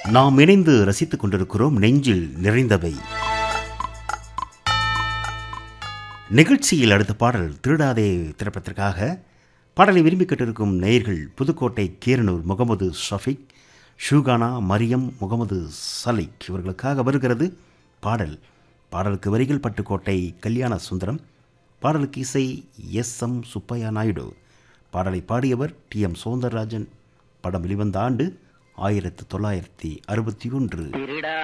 நாம் இணைந்து ரசித்துக் கொண்டிருக்கிறோம் நெஞ்சில் நிறைந்தவை நிகழ்ச்சியில் அடுத்த பாடல் திருடாதே திரைப்படத்திற்காக பாடலை விரும்பி கேட்டிருக்கும் நேயர்கள் புதுக்கோட்டை கீரனூர் முகமது ஷஃபிக் ஷூகானா மரியம் முகமது சலிக் இவர்களுக்காக வருகிறது பாடல் பாடலுக்கு வரிகள் பட்டுக்கோட்டை கல்யாண சுந்தரம் பாடலுக்கு இசை எஸ் எம் சுப்பையா நாயுடு பாடலை பாடியவர் டி எம் சௌந்தரராஜன் படம் வெளிவந்த ஆண்டு ஆயிரத்து தொள்ளாயிரத்தி அறுபத்தி ஒன்று